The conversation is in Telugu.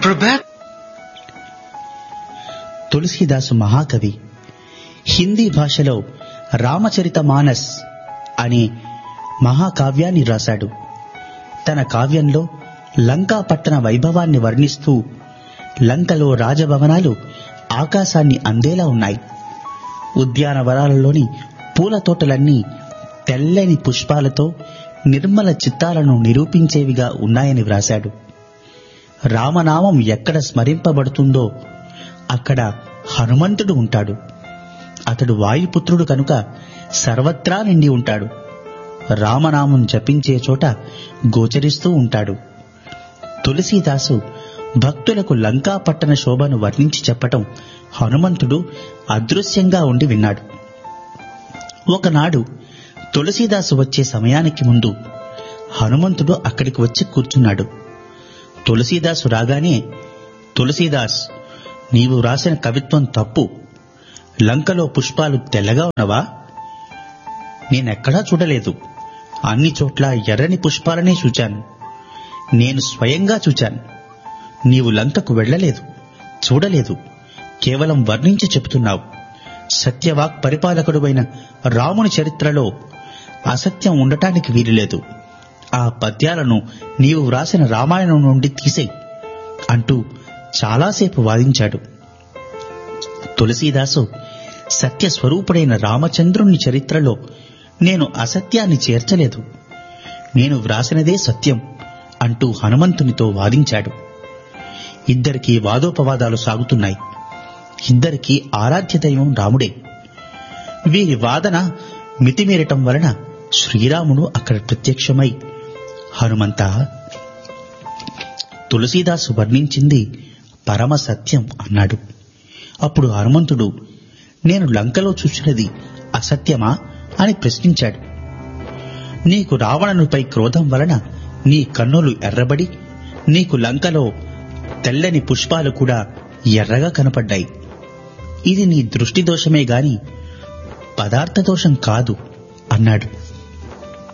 after a bath. తులసీదాసు మహాకవి హిందీ భాషలో రామచరిత మానస్ అనే మహాకావ్యాన్ని రాశాడు తన కావ్యంలో లంకా పట్టణ వైభవాన్ని వర్ణిస్తూ లంకలో రాజభవనాలు ఆకాశాన్ని అందేలా ఉన్నాయి ఉద్యానవనాలలోని పూల తోటలన్నీ తెల్లని పుష్పాలతో నిర్మల చిత్తాలను నిరూపించేవిగా ఉన్నాయని వ్రాశాడు రామనామం ఎక్కడ స్మరింపబడుతుందో అక్కడ హనుమంతుడు ఉంటాడు అతడు వాయుపుత్రుడు కనుక సర్వత్రా నిండి ఉంటాడు రామనామం జపించే చోట గోచరిస్తూ ఉంటాడు తులసీదాసు భక్తులకు లంకా పట్టణ శోభను వర్ణించి చెప్పటం హనుమంతుడు అదృశ్యంగా ఉండి విన్నాడు ఒకనాడు తులసీదాసు వచ్చే సమయానికి ముందు హనుమంతుడు అక్కడికి వచ్చి కూర్చున్నాడు తులసీదాసు రాగానే తులసీదాస్ నీవు రాసిన కవిత్వం తప్పు లంకలో పుష్పాలు తెల్లగా ఉన్నవా నేనెక్కడా చూడలేదు అన్ని చోట్ల ఎర్రని పుష్పాలనే చూచాను నేను స్వయంగా చూచాను నీవు లంకకు వెళ్ళలేదు చూడలేదు కేవలం వర్ణించి చెబుతున్నావు సత్యవాక్ పరిపాలకుడువైన రాముని చరిత్రలో అసత్యం ఉండటానికి వీలులేదు ఆ పద్యాలను నీవు వ్రాసిన రామాయణం నుండి తీసేయి అంటూ చాలాసేపు వాదించాడు తులసీదాసు సత్యస్వరూపుడైన రామచంద్రుని చరిత్రలో నేను అసత్యాన్ని చేర్చలేదు నేను వ్రాసినదే సత్యం అంటూ హనుమంతునితో వాదించాడు ఇద్దరికీ వాదోపవాదాలు సాగుతున్నాయి ఇద్దరికీ ఆరాధ్య దైవం రాముడే వీరి వాదన మితిమీరటం వలన శ్రీరాముడు అక్కడ ప్రత్యక్షమై హనుమంత తులసీదాసు వర్ణించింది పరమ సత్యం అన్నాడు అప్పుడు హనుమంతుడు నేను లంకలో చూసినది అసత్యమా అని ప్రశ్నించాడు నీకు రావణునిపై క్రోధం వలన నీ కన్నులు ఎర్రబడి నీకు లంకలో తెల్లని పుష్పాలు కూడా ఎర్రగా కనపడ్డాయి ఇది నీ దృష్టి దోషమే గాని పదార్థ దోషం కాదు అన్నాడు